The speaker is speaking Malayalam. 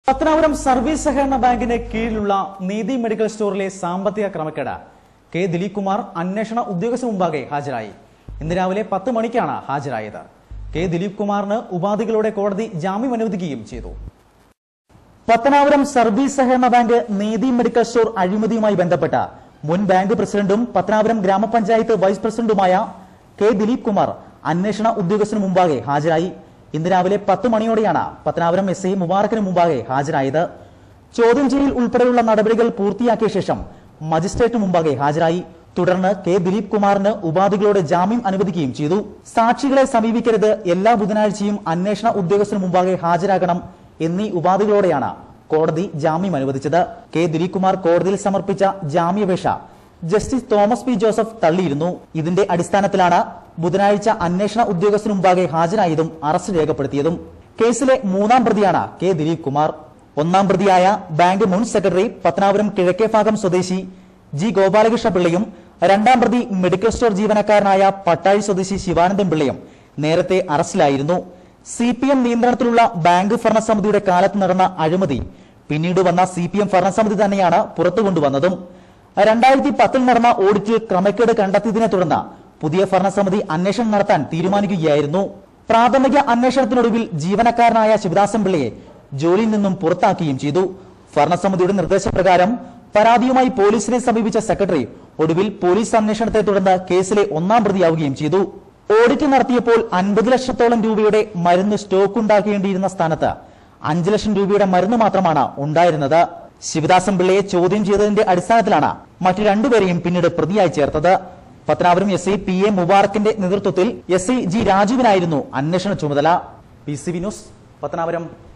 പത്തനാപുരം സർവീസ് സഹകരണ ബാങ്കിന് കീഴിലുള്ള നീതി മെഡിക്കൽ സ്റ്റോറിലെ സാമ്പത്തിക ക്രമക്കേട് കെ ദിലീപ് കുമാർ അന്വേഷണ ഉദ്യോഗസ്ഥന് മുമ്പാകെ ഹാജരായി ഇന്ന് രാവിലെ പത്ത് മണിക്കാണ് ഹാജരായത് കെ ദിലീപ് കുമാറിന് ഉപാധികളോടെ കോടതി ജാമ്യം അനുവദിക്കുകയും ചെയ്തു പത്തനാപുരം സർവീസ് സഹകരണ ബാങ്ക് നീതി മെഡിക്കൽ സ്റ്റോർ അഴിമതിയുമായി ബന്ധപ്പെട്ട മുൻ ബാങ്ക് പ്രസിഡന്റും പത്തനാപുരം ഗ്രാമപഞ്ചായത്ത് വൈസ് പ്രസിഡന്റുമായ കെ ദിലീപ് കുമാർ അന്വേഷണ ഉദ്യോഗസ്ഥന് മുമ്പാകെ ഹാജരായി ഇന്ന് രാവിലെ പത്ത് മണിയോടെയാണ് പത്തനാപുരം എസ് ഐ മുബാറക്കിന് മുമ്പാകെ ഹാജരായത് ചോദ്യം ചെയ്യൽ ഉൾപ്പെടെയുള്ള നടപടികൾ പൂർത്തിയാക്കിയ ശേഷം മജിസ്ട്രേറ്റ് മുമ്പാകെ ഹാജരായി തുടർന്ന് കെ ദിലീപ് കുമാറിന് ഉപാധികളോടെ ജാമ്യം അനുവദിക്കുകയും ചെയ്തു സാക്ഷികളെ സമീപിക്കരുത് എല്ലാ ബുധനാഴ്ചയും അന്വേഷണ ഉദ്യോഗസ്ഥന് മുമ്പാകെ ഹാജരാകണം എന്നീ ഉപാധികളോടെയാണ് കോടതി ജാമ്യം അനുവദിച്ചത് കെ ദിലീപ് കുമാർ കോടതിയിൽ സമർപ്പിച്ച ജാമ്യാപേക്ഷ ജസ്റ്റിസ് തോമസ് പി ജോസഫ് തള്ളിയിരുന്നു ഇതിന്റെ അടിസ്ഥാനത്തിലാണ് ബുധനാഴ്ച അന്വേഷണ ഉദ്യോഗസ്ഥന് മുമ്പാകെ ഹാജരായതും അറസ്റ്റ് രേഖപ്പെടുത്തിയതും കേസിലെ മൂന്നാം പ്രതിയാണ് കെ ദിലീപ് കുമാർ ഒന്നാം പ്രതിയായ ബാങ്ക് മുൻ സെക്രട്ടറി പത്തനാപുരം കിഴക്കേഭാഗം സ്വദേശി ജി ഗോപാലകൃഷ്ണ പിള്ളയും രണ്ടാം പ്രതി മെഡിക്കൽ സ്റ്റോർ ജീവനക്കാരനായ പട്ടാഴി സ്വദേശി ശിവാനന്ദൻ പിള്ളയും നേരത്തെ അറസ്റ്റിലായിരുന്നു സി പി എം നിയന്ത്രണത്തിലുള്ള ബാങ്ക് ഭരണസമിതിയുടെ കാലത്ത് നടന്ന അഴിമതി പിന്നീട് വന്ന സി പി എം ഭരണസമിതി തന്നെയാണ് പുറത്തു കൊണ്ടുവന്നതും രണ്ടായിരത്തി പത്തിൽ നടന്ന ഓഡിറ്റിൽ ക്രമക്കേട് കണ്ടെത്തിയതിനെ തുടർന്ന് പുതിയ ഭരണസമിതി അന്വേഷണം നടത്താൻ തീരുമാനിക്കുകയായിരുന്നു പ്രാഥമിക അന്വേഷണത്തിനൊടുവിൽ ജീവനക്കാരനായ ശിവദാസൻ പിള്ളയെ ജോലിയിൽ നിന്നും പുറത്താക്കുകയും ചെയ്തു ഭരണസമിതിയുടെ നിർദ്ദേശപ്രകാരം പരാതിയുമായി പോലീസിനെ സമീപിച്ച സെക്രട്ടറി ഒടുവിൽ പോലീസ് അന്വേഷണത്തെ തുടർന്ന് കേസിലെ ഒന്നാം പ്രതിയാവുകയും ചെയ്തു ഓഡിറ്റ് നടത്തിയപ്പോൾ അൻപത് ലക്ഷത്തോളം രൂപയുടെ മരുന്ന് സ്റ്റോക്ക് ഉണ്ടാക്കേണ്ടിയിരുന്ന സ്ഥാനത്ത് അഞ്ചു ലക്ഷം രൂപയുടെ മരുന്ന് മാത്രമാണ് ഉണ്ടായിരുന്നത് ശിവദാസൻ പിള്ളയെ ചോദ്യം ചെയ്തതിന്റെ അടിസ്ഥാനത്തിലാണ് മറ്റു രണ്ടുപേരെയും പിന്നീട് പ്രതിയായി ചേർത്തത് Pathanapuram S I P A മുബാറക്കിന്റെ നേതൃത്വത്തിൽ എസ് ഐ ജി രാജുവിനായിരുന്നു അന്വേഷണ ചുമതല P C V news Pathanapuram